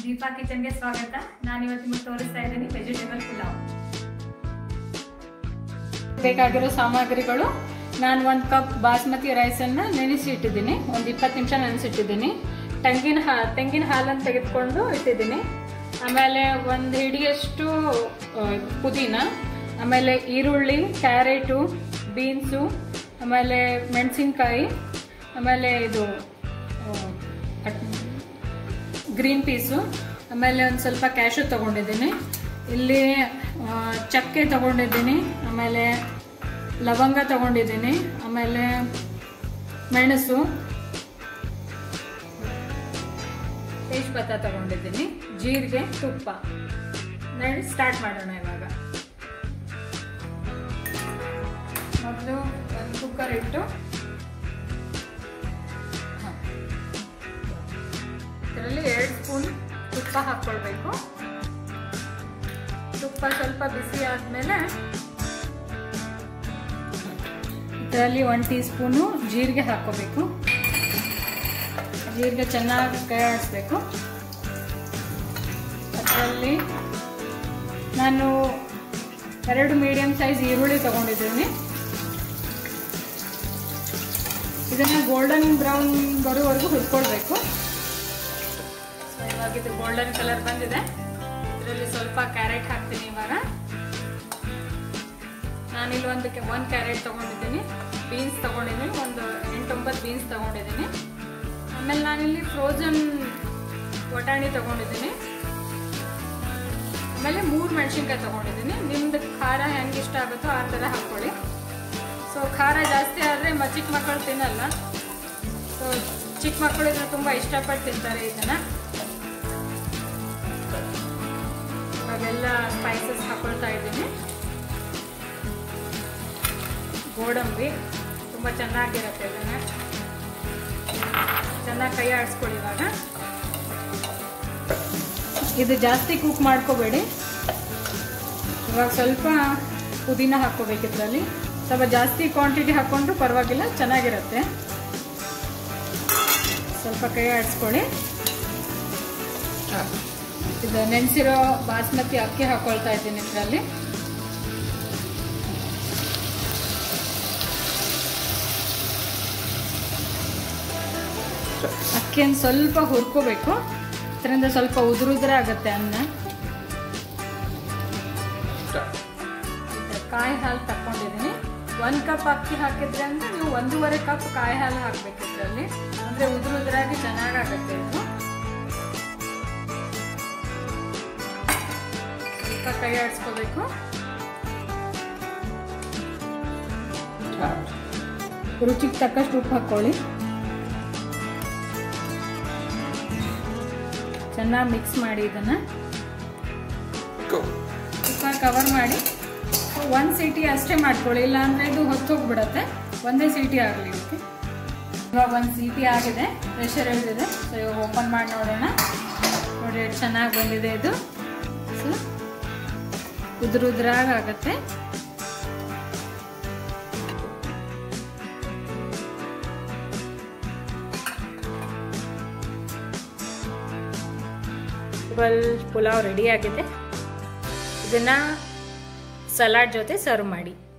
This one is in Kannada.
ದೀಪಾ ಕಿಚನ್ಗೆ ಸ್ವಾಗತ ನಾನು ಇವತ್ತು ನಿಮಗೆ ತೋರಿಸ್ತಾ ಇದ್ದೀನಿ ವೆಜಿಟೇಬಲ್ ಪುಲಾವ್ ಬೇಕಾಗಿರೋ ಸಾಮಗ್ರಿಗಳು ನಾನು ಒಂದು ಕಪ್ ಬಾಸ್ಮತಿ ರೈಸನ್ನು ನೆನೆಸಿ ಇಟ್ಟಿದ್ದೀನಿ ಒಂದು ಇಪ್ಪತ್ತು ನಿಮಿಷ ನೆನೆಸಿಟ್ಟಿದ್ದೀನಿ ತೆಂಗಿನ ಹಾ ತೆಂಗಿನ ಹಾಲನ್ನು ತೆಗೆದುಕೊಂಡು ಇಟ್ಟಿದ್ದೀನಿ ಆಮೇಲೆ ಒಂದು ಹಿಡಿಯಷ್ಟು ಆ, ಪುದೀನ ಆಮೇಲೆ ಈರುಳ್ಳಿ ಕ್ಯಾರೆಟು ಬೀನ್ಸು ಆಮೇಲೆ ಮೆಣಸಿನ್ಕಾಯಿ ಆಮೇಲೆ ಇದು ಆ, ಅಟ್- ಗ್ರೀನ್ ಪೀಸು ಆಮೇಲೆ ಒಂದು ಸ್ವಲ್ಪ ಕ್ಯಾಶು ತೊಗೊಂಡಿದ್ದೀನಿ ಇಲ್ಲಿ ಆ, ಚಕ್ಕೆ ತೊಗೊಂಡಿದ್ದೀನಿ ಆಮೇಲೆ ಲವಂಗ ತೊಗೊಂಡಿದ್ದೀನಿ ಆಮೇಲೆ ಮೆಣಸು ತೇಜ್ಪತ್ತ ತೊಗೊಂಡಿದ್ದೀನಿ ಜೀರಿಗೆ ತುಪ್ಪ ನೋಡಿ ಸ್ಟಾರ್ಟ್ ಮಾಡೋಣ ಇವಾಗ ಮೊದಲು ಒಂದು ಕುಕ್ಕರ್ ಇಟ್ಟು ಹ. ಇದರಲ್ಲಿ ಎರಡು ಸ್ಪೂನ್ ತುಪ್ಪ ಹಾಕ್ಕೊಳ್ಬೇಕು ತುಪ್ಪ ಸ್ವಲ್ಪ ಬಿಸಿ ಆದಮೇಲೆ ಇದರಲ್ಲಿ ಒನ್ ಟೀ ಸ್ಪೂನು ಜೀರಿಗೆ ಹಾಕ್ಕೋಬೇಕು ಜೀರಿಗೆ ಚೆನ್ನಾಗಿ ಕೈ ಆಡಿಸ್ಬೇಕು ಅದರಲ್ಲಿ ನಾನು ಎರಡು ಮೀಡಿಯಮ್ ಸೈಜ್ ಈರುಳ್ಳಿ ತೊಗೊಂಡಿದ್ದೀನಿ ಇದನ್ನು ಗೋಲ್ಡನ್ ಬ್ರೌನ್ ಬರೋವರೆಗೂ ಹುರ್ಕೊಳ್ಬೇಕು ಸೊ ಇವಾಗ ಇದು ಗೋಲ್ಡನ್ ಕಲರ್ ಬಂದಿದೆ ಇದರಲ್ಲಿ ಸ್ವಲ್ಪ ಕ್ಯಾರೆಟ್ ಹಾಕ್ತೀನಿ ಇವಾಗ ನಾನಿಲ್ಲಿ ಒಂದು ಒಂದು ಕ್ಯಾರೆಟ್ ತೊಗೊಂಡಿದ್ದೀನಿ ಬೀನ್ಸ್ ತೊಗೊಂಡಿದ್ದೀನಿ ಒಂದು ಎಂಟೊಂಬತ್ತು ಬೀನ್ಸ್ ತೊಗೊಂಡಿದ್ದೀನಿ ಆಮೇಲೆ ನಾನಿಲ್ಲಿ ಫ್ರೋಜನ್ ವಟಾಣಿ ತೊಗೊಂಡಿದ್ದೀನಿ ಆಮೇಲೆ ಮೂರು ಮೆಣಸಿನ್ಕಾಯಿ ತೊಗೊಂಡಿದ್ದೀನಿ ನಿಮ್ದು ಖಾರ ಹೆಂಗೆ ಇಷ್ಟ ಆಗುತ್ತೋ ಆ ಥರ ಹಾಕ್ಕೊಳ್ಳಿ ಸೊ ಖಾರ ಜಾಸ್ತಿ ಆದರೆ ಮ ಚಿಕ್ಕ ಮಕ್ಕಳು ತಿನ್ನಲ್ಲ ಸೊ ಚಿಕ್ಕ ಮಕ್ಕಳು ಇದನ್ನು ತುಂಬ ಇಷ್ಟಪಟ್ಟು ತಿಂತಾರೆ ಇದನ್ನು ಇವಾಗೆಲ್ಲ ಸ್ಪೈಸಸ್ ಹಾಕೊಳ್ತಾ ಇದ್ದೀನಿ ಗೋಡಂಬಿ ತುಂಬ ಚೆನ್ನಾಗಿರುತ್ತೆ ಇದನ್ನು ಚೆನ್ನಾಗಿ ಕೈ ಆಡಿಸ್ಕೊಳ್ಳಿ ಇವಾಗ ಇದು ಜಾಸ್ತಿ ಕುಕ್ ಮಾಡ್ಕೋಬೇಡಿ ಇವಾಗ ಸ್ವಲ್ಪ ಪುದೀನ ಹಾಕ್ಕೋಬೇಕು ಇದರಲ್ಲಿ ಸ್ವಲ್ಪ ಜಾಸ್ತಿ ಕ್ವಾಂಟಿಟಿ ಹಾಕ್ಕೊಂಡ್ರು ಪರವಾಗಿಲ್ಲ ಚೆನ್ನಾಗಿರುತ್ತೆ ಸ್ವಲ್ಪ ಕೈ ಆಡಿಸ್ಕೊಳ್ಳಿ ಇದು ನೆನೆಸಿರೋ ಬಾಸ್ಮತಿ ಅಕ್ಕಿ ಹಾಕೊಳ್ತಾ ಇದ್ದೀನಿ ಇದರಲ್ಲಿ ಅಕ್ಕಿಯನ್ನು ಸ್ವಲ್ಪ ಹುರ್ಕೋಬೇಕು ಇದರಿಂದ ಸ್ವಲ್ಪ ಉದುರು ಉದುರ ಆಗುತ್ತೆ ಅನ್ನ ಕಾಯಿ ಹಾಲು ತಕ್ಕೊಂಡಿದ್ದೀನಿ ಒಂದು ಕಪ್ ಅಕ್ಕಿ ಹಾಕಿದ್ರೆ ಅಂದ್ರೆ ನೀವು ಒಂದೂವರೆ ಕಪ್ ಕಾಯಿ ಹಾಲು ಹಾಕ್ಬೇಕು ಇದರಲ್ಲಿ ಅಂದ್ರೆ ಉದುರು ಉದುರಾಗಿ ಚೆನ್ನಾಗಾಗುತ್ತೆ ಇದು ಸ್ವಲ್ಪ ಕೈ ಆಡಿಸ್ಕೋಬೇಕು ರುಚಿಗೆ ತಕ್ಕಷ್ಟು ಉಪ್ಪು ಹಾಕ್ಕೊಳ್ಳಿ ಚೆನ್ನಾಗಿ ಮಿಕ್ಸ್ ಮಾಡಿ ಇದನ್ನು ತುಪ್ಪ ಕವರ್ ಮಾಡಿ ಒಂದು ಸೀಟಿ ಅಷ್ಟೇ ಮಾಡ್ಕೊಳ್ಳಿ ಇಲ್ಲ ಅಂದರೆ ಇದು ಹೊತ್ತೋಗ್ಬಿಡತ್ತೆ ಒಂದೇ ಸೀಟಿ ಆಗಲಿ ಇದಕ್ಕೆ ಇವಾಗ ಒಂದು ಸೀಟಿ ಆಗಿದೆ ಪ್ರೆಷರ್ ಇಳಿದಿದೆ ಸೊ ಇವಾಗ ಓಪನ್ ಮಾಡಿ ನೋಡೋಣ ನೋಡಿ ಎಷ್ಟು ಚೆನ್ನಾಗಿ ಬಂದಿದೆ ಇದು ಸೊ ಉದುರು ಉದುರಾಗಿ ಆಗುತ್ತೆ ಪುಲಾವ್ ರೆಡಿ ಆಗಿದೆ ಇದನ್ನು ಸಲಾಡ್ ಜೊತೆ ಸರ್ವ್ ಮಾಡಿ